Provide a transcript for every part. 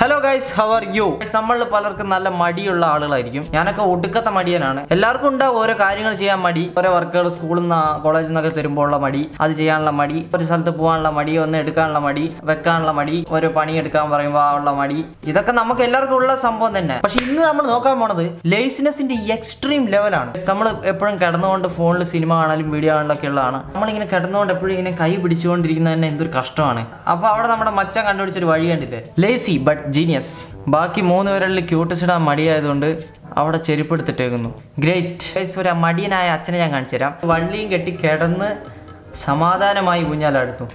Hello guys how are you നമ്മളിൽ പലർക്കും നല്ല മടിയുള്ള ആളുകളായിരിക്കും ഞാനൊക്കെ ഒടുക്കത്തെ മടിയനാണ് എല്ലാവർക്കും ഉണ്ടാവും ഓരോ കാര്യങ്ങൾ ചെയ്യാൻ മടി ഓരോ വർക്കുകൾ സ്കൂളിൽ നിന്ന് കോളേജിൽ നിന്നൊക്കെ തരുമ്പോഴുള്ള മടി അത് ചെയ്യാനുള്ള മടി ഒരു സ്ഥലത്ത് പോകാനുള്ള മടി ഒന്ന് എടുക്കാനുള്ള മടി വെക്കാനുള്ള മടി ഓരോ പണി എടുക്കാൻ പറയുമ്പോൾ ഉള്ള മടി ഇതൊക്കെ നമുക്ക് എല്ലാവർക്കും ഉള്ള സംഭവം തന്നെ പക്ഷെ ഇന്ന് നമ്മൾ നോക്കാൻ പോണത് ലേസിനെസിന്റെ എക്സ്ട്രീം ലെവലാണ് നമ്മൾ എപ്പോഴും കിടന്നുകൊണ്ട് ഫോണിൽ സിനിമ കാണാനും വീഡിയോ കാണാനൊക്കെ ഉള്ളതാണ് നമ്മളിങ്ങനെ കിടന്നുകൊണ്ട് എപ്പോഴും ഇങ്ങനെ കൈ പിടിച്ചുകൊണ്ടിരിക്കുന്നത് തന്നെ എന്തൊരു കഷ്ടമാണ് അപ്പൊ അവിടെ നമ്മുടെ മച്ചൻ കണ്ടുപിടിച്ചൊരു വഴി കണ്ടില്ലേ ലേസി ബട്ട് ജീനിയസ് ബാക്കി മൂന്ന് പേരിൽ ക്യൂട്ടസ് ഇടാൻ മടിയായതുകൊണ്ട് അവിടെ ചെരുപ്പ് എടുത്തിട്ടേക്കുന്നു ഗ്രേറ്റ് ഒരു മടിയനായ അച്ഛനെ ഞാൻ കാണിച്ചു തരാം വള്ളിയും കെട്ടി കിടന്ന് സമാധാനമായി ഊഞ്ഞാലെടുത്തു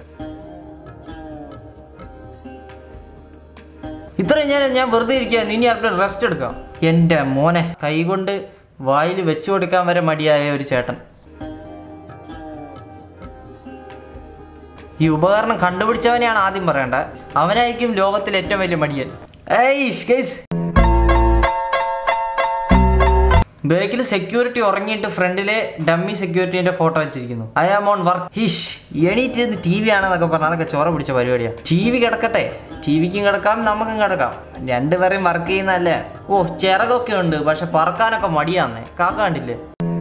ഇത്രയും ഞാൻ ഞാൻ വെറുതെ ഇരിക്കുക ഇനി ആർക്കും റെസ്റ്റ് എടുക്കാം എൻ്റെ മോനെ കൈകൊണ്ട് വായിൽ വെച്ചു കൊടുക്കാൻ വരെ മടിയായ ഒരു ചേട്ടൻ ഈ ഉപകരണം കണ്ടുപിടിച്ചവനെയാണ് ആദ്യം പറയേണ്ടത് അവനായിരിക്കും ലോകത്തിലെ ഏറ്റവും വലിയ മടിയൻ ഏയ് ഗൈസ് ബാക്കിൽ സെക്യൂരിറ്റി ഉറങ്ങിയിട്ട് ഫ്രണ്ടിലെ ഡമ്മി സെക്യൂരിറ്റിന്റെ ഫോട്ടോ വെച്ചിരിക്കുന്നു ഐ ആം ഓൺ വർക്ക് ഹിഷ് എണീറ്റ് ഇരുന്ന് ടി വി ആണെന്നൊക്കെ പറഞ്ഞാൽ അതൊക്കെ ചോറ പിടിച്ച പരിപാടിയാണ് ടി വി കിടക്കട്ടെ ടി വിക്കും കിടക്കാം നമുക്കും കിടക്കാം രണ്ടുപേരെയും വർക്ക് ചെയ്യുന്നതല്ലേ ഓ ചിറകൊക്കെ ഉണ്ട് പക്ഷെ പറക്കാനൊക്കെ മടിയാന്നേ കാക്ക കണ്ടില്ലേ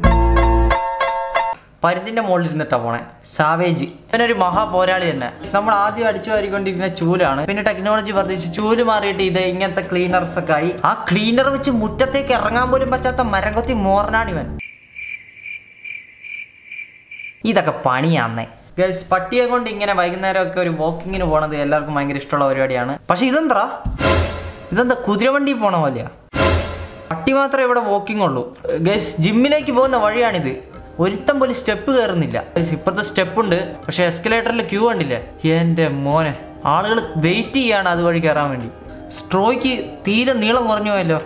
പരുന്തിന്റെ മുകളിൽ ഇരുന്നിട്ടാ പോണേ സാവേജ് ഇവനൊരു മഹാ പോരാളി തന്നെ നമ്മൾ ആദ്യം അടിച്ചു വാരിക്കൊണ്ടിരുന്ന ചൂലാണ് പിന്നെ ടെക്നോളജി വർദ്ധിച്ച് ചൂല് മാറിയിട്ട് ഇത് ഇങ്ങനത്തെ ക്ലീനർസ് ഒക്കെ ആയി ആ ക്ലീനർ വെച്ച് മുറ്റത്തേക്ക് ഇറങ്ങാൻ പോലും പറ്റാത്ത മരം കൊത്തി മോറനാണ് ഇവൻ ഇതൊക്കെ പണിയാന്നേ ഗൈസ് പട്ടിയെ കൊണ്ട് ഇങ്ങനെ വൈകുന്നേരം ഒക്കെ ഒരു വാക്കിങ്ങിന് പോണത് എല്ലാവർക്കും ഭയങ്കര ഇഷ്ടമുള്ള പരിപാടിയാണ് പക്ഷെ ഇതെന്താ ഇതെന്താ കുതിരവണ്ടി പോണ പോലെയാ പട്ടി മാത്രമേ ഇവിടെ വാക്കിംഗ് ഉള്ളൂ ഗൈസ് ജിമ്മിലേക്ക് പോകുന്ന വഴിയാണിത് ഒരുത്തം പോലും സ്റ്റെപ്പ് കയറുന്നില്ല Guys, ഇപ്പുറത്തെ സ്റ്റെപ്പ് ഉണ്ട് പക്ഷെ എസ്കലേറ്ററിൽ ക്യൂ കണ്ടില്ലേ എൻ്റെ മോനെ ആളുകൾ വെയിറ്റ് ചെയ്യാണ് അതുവഴി കയറാൻ വേണ്ടി സ്ട്രോയ്ക്ക് തീരെ നീളം കുറഞ്ഞു പോയല്ലോ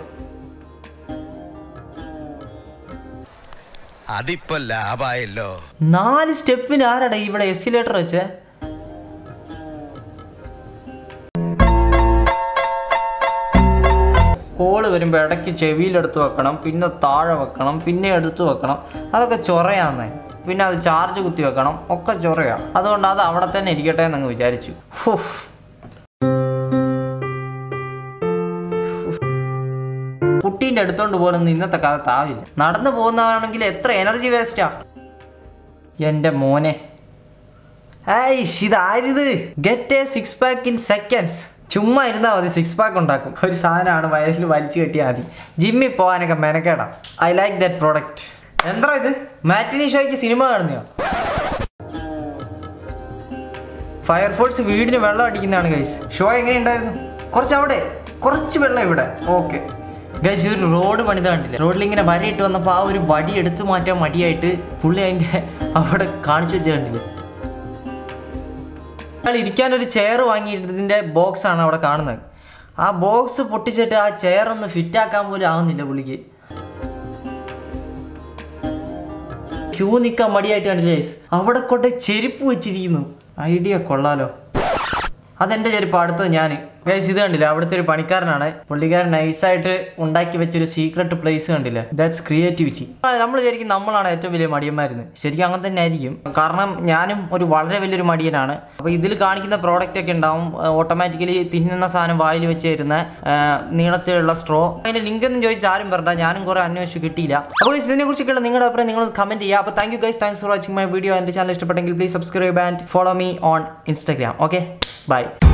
അതിപ്പോ ലാഭായല്ലോ നാല് സ്റ്റെപ്പിന് ആരടാ ഇവിടെ എസ്കലേറ്റർ വെച്ചേ കോള് വരുമ്പോൾ ഇടയ്ക്ക് ചെവിയിലെടുത്ത് വെക്കണം പിന്നെ താഴെ വെക്കണം പിന്നെ എടുത്ത് വെക്കണം അതൊക്കെ ചൊറയാന്നേ പിന്നെ അത് ചാർജ് കുത്തി വെക്കണം ഒക്കെ ചൊറയാ അതുകൊണ്ട് അത് അവിടെ തന്നെ ഇരിക്കട്ടെ എന്നങ്ങ് വിചാരിച്ചു ഹുഫ്. കുട്ടീൻ്റെ അടുത്തോണ്ട് പോലൊന്നും ഇന്നത്തെ കാലത്ത് ആവില്ല നടന്നു പോകുന്നതാണെങ്കിൽ എത്ര എനർജി വേസ്റ്റാ എൻ്റെ മോനെ ഐഷ് ഇതാരിത് get a six pack in seconds ചുമ്മാ ഇരുന്നാൽ മതി സിക്സ് പാക്ക് ഉണ്ടാക്കും ഒരു സാധനമാണ് വയസ്സിൽ വലിച്ചു കെട്ടിയാൽ മതി ജിമ്മിൽ പോകാനൊക്കെ മെനക്കേടാം ഐ ലൈക്ക് ദാറ്റ് പ്രോഡക്റ്റ് എന്താ ഇത് മാറ്റിനി ഷോയ്ക്ക് സിനിമ കാണുന്നയോ ഫയർഫോഴ്സ് വീടിന് വെള്ളം അടിക്കുന്നതാണ് ഗൈസ് ഷോ എങ്ങനെയുണ്ടായിരുന്നു കുറച്ച് അവിടെ കുറച്ച് വെള്ളം ഇവിടെ ഓക്കെ ഗൈസ് ഇതൊരു റോഡ് പണിത കണ്ടില്ല റോഡിൽ ഇങ്ങനെ വരയിട്ട് വന്നപ്പോൾ ആ ഒരു വടി എടുത്തു മാറ്റാൻ മടിയായിട്ട് പുള്ളി അതിൻ്റെ അവിടെ കാണിച്ചു വെച്ച് കണ്ടില്ലേ അയാൾ ഇരിക്കാൻ ഒരു ചെയർ വാങ്ങിയിട്ടതിൻ്റെ ബോക്സ് ആണ് അവിടെ കാണുന്നത് ആ ബോക്സ് പൊട്ടിച്ചിട്ട് ആ ചെയർ ഒന്ന് ഫിറ്റ് ആക്കാൻ പോലും ആവുന്നില്ല പുള്ളിക്ക് ക്യൂ നിൽക്കാൻ മടിയായിട്ട് കണ്ടില്ലേ guys? അവിടെ കൊണ്ട് ചെരുപ്പ് വെച്ചിരിക്കുന്നു ഐഡിയ കൊള്ളാലോ അതെന്റെ ചെരുപ്പ് അടുത്തത് ഞാൻ ഗൈസ് ഇത് കണ്ടില്ല അവിടുത്തെ ഒരു പണിക്കാരനാണ് പുള്ളിക്കാരൻ നൈസായിട്ട് ഉണ്ടാക്കി വെച്ചൊരു സീക്രട്ട് പ്ലേസ് കണ്ടില്ല ദാറ്റ്സ് ക്രിയേറ്റിവിറ്റി നമ്മൾ ശരിക്കും നമ്മളാണ് ഏറ്റവും വലിയ മടിയന്മാരുന്ന് ശരിക്കും അങ്ങനെ തന്നെ ആയിരിക്കും കാരണം ഞാനും ഒരു വളരെ വലിയൊരു മടിയനാണ് അപ്പോൾ ഇതിൽ കാണിക്കുന്ന പ്രോഡക്റ്റ് ഒക്കെ ഉണ്ടാവും ഓട്ടോമാറ്റിക്കലി തിന്നുന്ന സാധനം വായിൽ വെച്ച് തരുന്ന ആ, നീളത്തിലുള്ള സ്ട്രോ അതിന്റെ ലിങ്ക് ഒന്നും ചോദിച്ചാൽ ആരും പറഞ്ഞ ഞാനും കുറെ അന്വേഷിച്ച് കിട്ടിയില്ല അപ്പോൾ ഇതിനെ കുറിച്ചൊക്കെയുള്ള നിങ്ങളുടെ അഭിപ്രായം നിങ്ങൾ കമന്റ് ചെയ്യുക അപ്പോൾ thank you guys thanks for watching my video എൻ്റെ ചാനൽ ഇഷ്ടപ്പെട്ടെങ്കിൽ please subscribe and follow me on Instagram okay by